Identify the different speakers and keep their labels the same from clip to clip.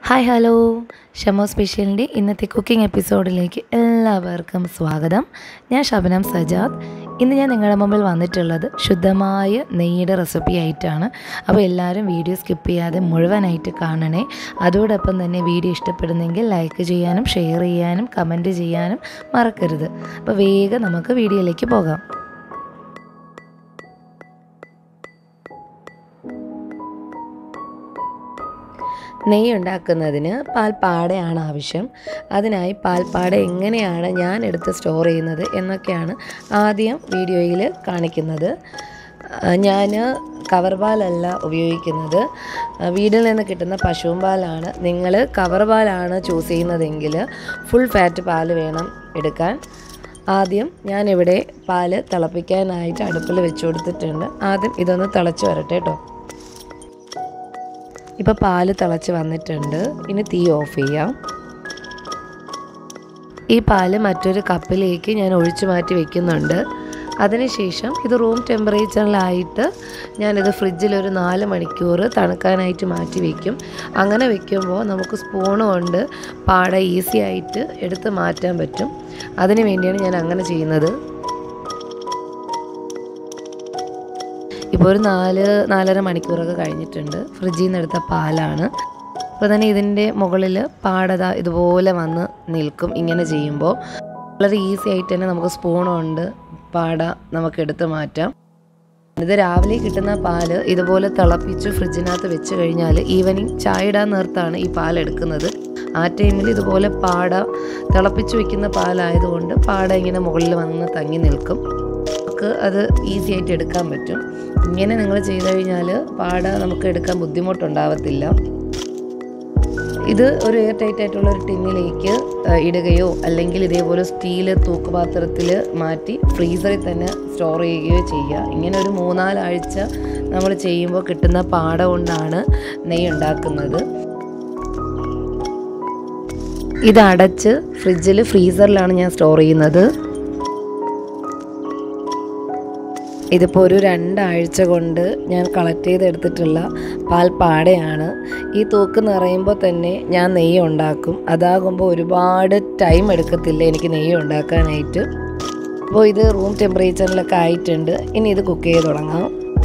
Speaker 1: hi hello ഷമോ സ്പെഷ്യലിൻ്റെ ഇന്നത്തെ cooking എപ്പിസോഡിലേക്ക് എല്ലാവർക്കും സ്വാഗതം ഞാൻ ഷബനം സജാദ് ഇന്ന് ഞാൻ നിങ്ങളുടെ മുമ്പിൽ വന്നിട്ടുള്ളത് ശുദ്ധമായ നെയ്യുടെ റെസിപ്പി ആയിട്ടാണ് അപ്പോൾ എല്ലാവരും വീഡിയോ സ്കിപ്പ് ചെയ്യാതെ മുഴുവനായിട്ട് കാണണേ അതോടൊപ്പം തന്നെ വീഡിയോ ഇഷ്ടപ്പെടുന്നെങ്കിൽ ലൈക്ക് ചെയ്യാനും ഷെയർ ചെയ്യാനും കമൻറ്റ് ചെയ്യാനും മറക്കരുത് അപ്പോൾ വേഗം നമുക്ക് വീഡിയോയിലേക്ക് പോകാം നെയ്യ് ഉണ്ടാക്കുന്നതിന് പാൽപ്പാടയാണ് ആവശ്യം അതിനായി പാൽപ്പാട എങ്ങനെയാണ് ഞാൻ എടുത്ത് സ്റ്റോർ ചെയ്യുന്നത് എന്നൊക്കെയാണ് ആദ്യം വീഡിയോയിൽ കാണിക്കുന്നത് ഞാൻ കവർ പാലല്ല ഉപയോഗിക്കുന്നത് വീട്ടിൽ നിന്ന് കിട്ടുന്ന പശുവും പാലാണ് നിങ്ങൾ കവർ പാലാണ് ചൂസ് ചെയ്യുന്നതെങ്കിൽ ഫുൾ ഫാറ്റ് പാൽ വേണം എടുക്കാൻ ആദ്യം ഞാനിവിടെ പാല് തിളപ്പിക്കാനായിട്ട് അടുപ്പിൽ വെച്ച് കൊടുത്തിട്ടുണ്ട് ആദ്യം ഇതൊന്ന് തിളച്ച് വരട്ടെ കേട്ടോ ഇപ്പോൾ പാല് തിളച്ച് വന്നിട്ടുണ്ട് ഇനി തീ ഓഫ് ചെയ്യാം ഈ പാല് മറ്റൊരു കപ്പിലേക്ക് ഞാൻ ഒഴിച്ചു മാറ്റി വെക്കുന്നുണ്ട് അതിനുശേഷം ഇത് റൂം ടെമ്പറേച്ചറിലായിട്ട് ഞാനിത് ഫ്രിഡ്ജിൽ ഒരു നാല് മണിക്കൂർ തണുക്കാനായിട്ട് മാറ്റി വയ്ക്കും അങ്ങനെ വെക്കുമ്പോൾ നമുക്ക് സ്പൂണ് കൊണ്ട് പാട ഈസി ആയിട്ട് എടുത്ത് മാറ്റാൻ പറ്റും അതിന് വേണ്ടിയാണ് ഞാൻ അങ്ങനെ ചെയ്യുന്നത് ഇപ്പോൾ ഒരു നാല് നാലര മണിക്കൂറൊക്കെ കഴിഞ്ഞിട്ടുണ്ട് ഫ്രിഡ്ജിൽ നിന്ന് എടുത്ത പാലാണ് അപ്പോൾ തന്നെ ഇതിൻ്റെ മുകളിൽ പാടത ഇതുപോലെ വന്ന് നിൽക്കും ഇങ്ങനെ ചെയ്യുമ്പോൾ വളരെ ഈസി ആയിട്ട് തന്നെ നമുക്ക് സ്പൂൺ കൊണ്ട് പാട നമുക്ക് എടുത്ത് മാറ്റാം ഇത് രാവിലെ കിട്ടുന്ന പാല് ഇതുപോലെ തിളപ്പിച്ച് ഫ്രിഡ്ജിനകത്ത് വെച്ച് കഴിഞ്ഞാൽ ഈവനിങ് ചായ ഇടാൻ നേർത്താണ് ഈ പാൽ എടുക്കുന്നത് ആ ടൈമിൽ ഇതുപോലെ പാട തിളപ്പിച്ച് വെക്കുന്ന പാലായതുകൊണ്ട് പാട ഇങ്ങനെ മുകളിൽ വന്ന് തങ്ങി നിൽക്കും നമുക്ക് അത് ഈസി ആയിട്ട് എടുക്കാൻ പറ്റും ഇങ്ങനെ നിങ്ങൾ ചെയ്തു കഴിഞ്ഞാൽ പാട നമുക്ക് എടുക്കാൻ ബുദ്ധിമുട്ടുണ്ടാവത്തില്ല ഇത് ഒരു എയർ ടൈറ്റ് ആയിട്ടുള്ള ഒരു ടിന്നിലേക്ക് ഇടുകയോ അല്ലെങ്കിൽ ഇതേപോലെ സ്റ്റീൽ തൂക്കുപാത്രത്തിൽ മാറ്റി ഫ്രീസറിൽ തന്നെ സ്റ്റോർ ചെയ്യുകയോ ചെയ്യുക ഇങ്ങനെ ഒരു മൂന്നാലാഴ്ച നമ്മൾ ചെയ്യുമ്പോൾ കിട്ടുന്ന പാട കൊണ്ടാണ് നെയ്യ് ഉണ്ടാക്കുന്നത് ഇത് അടച്ച് ഫ്രിഡ്ജിൽ ഫ്രീസറിലാണ് ഞാൻ സ്റ്റോർ ചെയ്യുന്നത് ഇതിപ്പോൾ ഒരു രണ്ടാഴ്ച കൊണ്ട് ഞാൻ കളക്ട് ചെയ്തെടുത്തിട്ടുള്ള പാൽപ്പാടയാണ് ഈ തൂക്ക് നിറയുമ്പോൾ തന്നെ ഞാൻ നെയ്യ് ഉണ്ടാക്കും അതാകുമ്പോൾ ഒരുപാട് ടൈം എടുക്കത്തില്ല എനിക്ക് നെയ്യ് ഉണ്ടാക്കാനായിട്ട് അപ്പോൾ ഇത് റൂം ടെമ്പറേച്ചറിലൊക്കെ ആയിട്ടുണ്ട് ഇനി ഇത് കുക്ക് ചെയ്ത് തുടങ്ങാം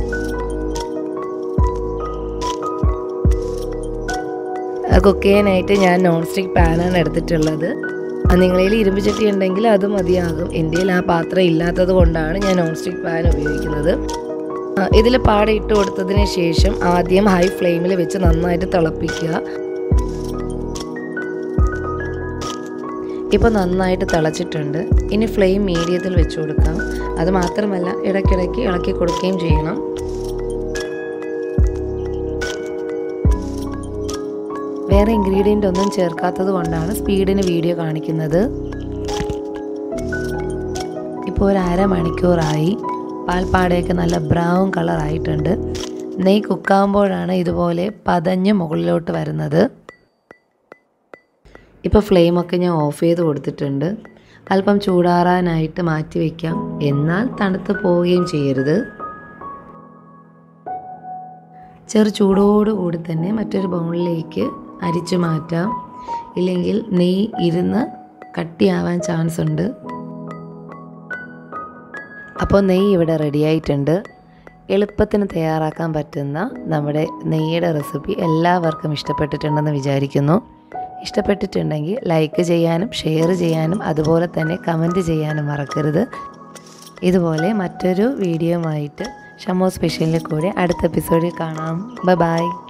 Speaker 1: കുക്ക് ചെയ്യാനായിട്ട് ഞാൻ നോൺ സ്റ്റിക്ക് പാനാണ് എടുത്തിട്ടുള്ളത് നിങ്ങളിൽ ഇരുമ്പ് ചട്ടി ഉണ്ടെങ്കിൽ അത് മതിയാകും എൻ്റെ ആ പാത്രം ഇല്ലാത്തത് കൊണ്ടാണ് ഞാൻ നോൺ സ്റ്റിക്ക് പാൻ ഉപയോഗിക്കുന്നത് ഇതിൽ പാട ഇട്ട് കൊടുത്തതിന് ശേഷം ആദ്യം ഹൈ ഫ്ലെയിമിൽ വെച്ച് നന്നായിട്ട് തിളപ്പിക്കുക ഇപ്പോൾ നന്നായിട്ട് തിളച്ചിട്ടുണ്ട് ഇനി ഫ്ലെയിം മീഡിയത്തിൽ വെച്ച് കൊടുക്കാം അത് മാത്രമല്ല ഇടയ്ക്കിടയ്ക്ക് ഇളക്കി കൊടുക്കുകയും ചെയ്യണം വേറെ ഇൻഗ്രീഡിയൻ്റ് ഒന്നും ചേർക്കാത്തത് കൊണ്ടാണ് സ്പീഡിന് വീഡിയോ കാണിക്കുന്നത് ഇപ്പോൾ ഒരു അരമണിക്കൂറായി പാൽപ്പാടയൊക്കെ നല്ല ബ്രൗൺ കളർ ആയിട്ടുണ്ട് നെയ് കുക്കാകുമ്പോഴാണ് ഇതുപോലെ പതഞ്ഞ് മുകളിലോട്ട് വരുന്നത് ഇപ്പോൾ ഫ്ലെയിമൊക്കെ ഞാൻ ഓഫ് ചെയ്ത് കൊടുത്തിട്ടുണ്ട് അല്പം ചൂടാറാനായിട്ട് മാറ്റി വയ്ക്കാം എന്നാൽ തണുത്ത് പോവുകയും ചെയ്യരുത് ചെറു ചൂടോടുകൂടി തന്നെ മറ്റൊരു ബൗളിലേക്ക് അരിച്ചു മാറ്റാം ഇല്ലെങ്കിൽ നെയ്യ് ഇരുന്ന് കട്ടിയാവാൻ ചാൻസ് ഉണ്ട് അപ്പോൾ നെയ്യ് ഇവിടെ റെഡി ആയിട്ടുണ്ട് എളുപ്പത്തിന് തയ്യാറാക്കാൻ പറ്റുന്ന നമ്മുടെ നെയ്യുടെ റെസിപ്പി എല്ലാവർക്കും ഇഷ്ടപ്പെട്ടിട്ടുണ്ടെന്ന് വിചാരിക്കുന്നു ഇഷ്ടപ്പെട്ടിട്ടുണ്ടെങ്കിൽ ലൈക്ക് ചെയ്യാനും ഷെയർ ചെയ്യാനും അതുപോലെ തന്നെ കമൻറ്റ് ചെയ്യാനും മറക്കരുത് ഇതുപോലെ മറ്റൊരു വീഡിയോയുമായിട്ട് ഷമോ സ്പെഷ്യലിൽ കൂടെ അടുത്ത എപ്പിസോഡിൽ കാണാം ബൈ ബൈ